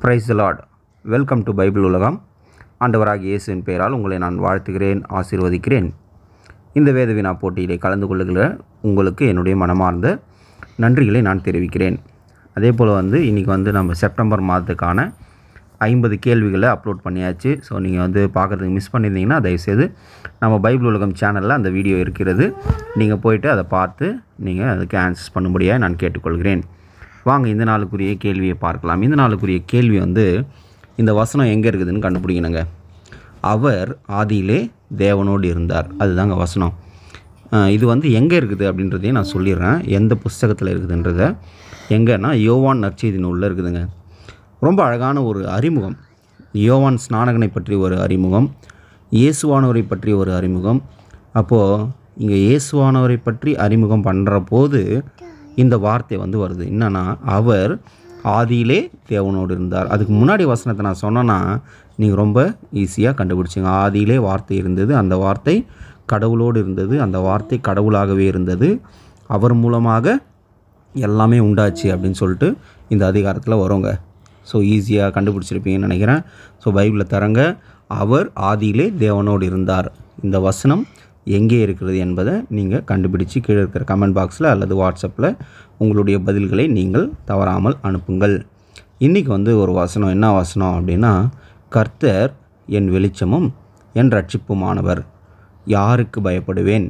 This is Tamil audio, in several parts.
price lord welcome to Bible உலகம் ஆண்டவராகிய இயேசுவின் பெயரால் உங்களை நான் வாழ்த்துகிறேன் ஆசீர்வதிக்கிறேன் இந்த வேத வினா போட்டியிலே கலந்து கொள்ளுகிற உங்களுக்கு என்னுடைய மனமார்ந்த நன்றிகளை நான் தெரிவிக்கிறேன் அதே போல் வந்து இன்றைக்கி வந்து நம்ம செப்டம்பர் மாதத்துக்கான ஐம்பது கேள்விகளை அப்லோட் பண்ணியாச்சு ஸோ நீங்கள் வந்து பார்க்குறதுக்கு மிஸ் பண்ணியிருந்தீங்கன்னா தயவுசெய்து நம்ம பைபிள் உலகம் சேனலில் அந்த வீடியோ இருக்கிறது நீங்கள் போயிட்டு அதை பார்த்து நீங்கள் அதுக்கு ஆன்சர்ஸ் பண்ணும்படியாக நான் கேட்டுக்கொள்கிறேன் வாங்க இந்த நாளுக்குரிய கேள்வியை பார்க்கலாம் இந்த நாளுக்குரிய கேள்வி வந்து இந்த வசனம் எங்கே இருக்குதுன்னு கண்டுபிடிக்கணுங்க அவர் ஆதியிலே தேவனோடு இருந்தார் அதுதாங்க வசனம் அஹ் இது வந்து எங்கே இருக்குது அப்படின்றதையும் நான் சொல்லிடுறேன் எந்த புஸ்தகத்தில் இருக்குதுன்றத எங்கன்னா யோவான் நற்செய்தி நூலில் இருக்குதுங்க ரொம்ப அழகான ஒரு அறிமுகம் யோவான் ஸ்நானகனை பற்றி ஒரு அறிமுகம் இயேசுவானவரை பற்றி ஒரு அறிமுகம் அப்போது இங்கே இயேசுவானவரை பற்றி அறிமுகம் பண்ணுற போது இந்த வார்த்தை வந்து வருது என்னன்னா அவர் ஆதியிலே தேவனோடு இருந்தார் அதுக்கு முன்னாடி வசனத்தை நான் சொன்னேன்னா நீங்கள் ரொம்ப ஈஸியாக கண்டுபிடிச்சிங்க ஆதியிலே வார்த்தை இருந்தது அந்த வார்த்தை கடவுளோடு இருந்தது அந்த வார்த்தை கடவுளாகவே இருந்தது அவர் மூலமாக எல்லாமே உண்டாச்சு அப்படின்னு சொல்லிட்டு இந்த அதிகாரத்தில் வருங்க ஸோ ஈஸியாக கண்டுபிடிச்சிருப்பீங்கன்னு நினைக்கிறேன் ஸோ பைபிளில் தரங்க அவர் ஆதியிலே தேவனோடு இருந்தார் இந்த வசனம் எங்கே இருக்கிறது என்பதை நீங்கள் கண்டுபிடிச்சு கீழே இருக்கிற கமெண்ட் பாக்ஸில் அல்லது வாட்ஸ்அப்பில் உங்களுடைய பதில்களை நீங்கள் தவறாமல் அனுப்புங்கள் இன்றைக்கி வந்து ஒரு வசனம் என்ன வசனம் அப்படின்னா கர்த்தர் என் வெளிச்சமும் என் ரட்சிப்புமானவர் யாருக்கு பயப்படுவேன்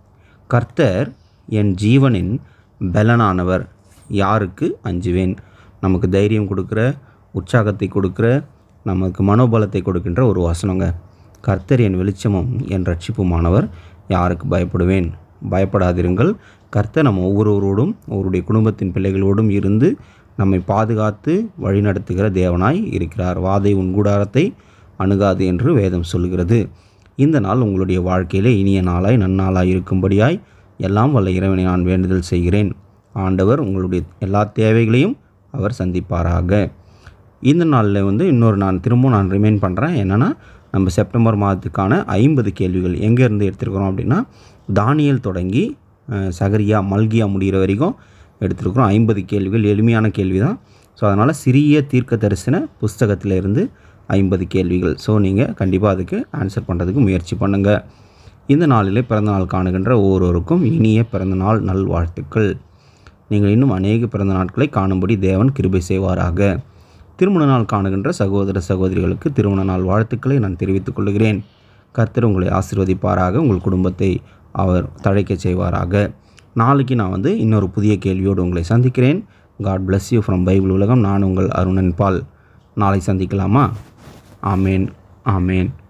கர்த்தர் என் ஜீவனின் பலனானவர் யாருக்கு அஞ்சுவேன் நமக்கு தைரியம் கொடுக்குற உற்சாகத்தை கொடுக்குற நமக்கு மனோபலத்தை கொடுக்கின்ற ஒரு வசனங்க கர்த்தர் என் வெளிச்சமும் என் ரட்சிப்புமானவர் யாருக்கு பயப்படுவேன் பயப்படாதிருங்கள் கர்த்தர் நம்ம ஒவ்வொருவரோடும் அவருடைய குடும்பத்தின் பிள்ளைகளோடும் இருந்து நம்மை பாதுகாத்து வழிநடத்துகிற தேவனாய் இருக்கிறார் வாதை உன் கூடாரத்தை அணுகாது என்று வேதம் சொல்கிறது இந்த நாள் உங்களுடைய வாழ்க்கையிலே இனிய நாளாய் நன்னாளாய் இருக்கும்படியாய் எல்லாம் வல்ல இறைவனை நான் வேண்டுதல் செய்கிறேன் ஆண்டவர் உங்களுடைய எல்லா தேவைகளையும் அவர் சந்திப்பாராக இந்த நாளில் வந்து இன்னொரு நான் திரும்பவும் நான் ரிமைண்ட் பண்ணுறேன் என்னென்னா நம்ம செப்டம்பர் மாதத்துக்கான ஐம்பது கேள்விகள் எங்கேருந்து எடுத்துருக்குறோம் அப்படின்னா தானியல் தொடங்கி அஹ், சகரியா மல்கியா முடிகிற வரைக்கும் எடுத்துருக்குறோம் ஐம்பது கேள்விகள் எளிமையான கேள்வி தான் ஸோ அதனால் சிறிய தீர்க்க தரிசன புஸ்தகத்தில் இருந்து ஐம்பது கேள்விகள் ஸோ நீங்கள் கண்டிப்பாக அதுக்கு ஆன்சர் பண்ணுறதுக்கு முயற்சி பண்ணுங்கள் இந்த நாளிலே பிறந்தநாள் காணுகின்ற ஒவ்வொருவருக்கும் இனிய பிறந்தநாள் நல்வாழ்த்துக்கள் நீங்கள் இன்னும் அநேக பிறந்த நாட்களை காணும்படி தேவன் கிருபை செய்வாராக திருமண நாள் காணுகின்ற சகோதர சகோதரிகளுக்கு திருமண நாள் வாழ்த்துக்களை நான் தெரிவித்துக் கொள்கிறேன் கர்த்தர் உங்களை ஆசீர்வதிப்பாராக உங்கள் குடும்பத்தை அவர் தழைக்கச் செய்வாராக நாளைக்கு நான் வந்து இன்னொரு புதிய கேள்வியோடு உங்களை சந்திக்கிறேன் God bless you from Bible உலகம் நான் உங்கள் அருணன் பால் நாளை சந்திக்கலாமா ஆமேன் ஆமேன்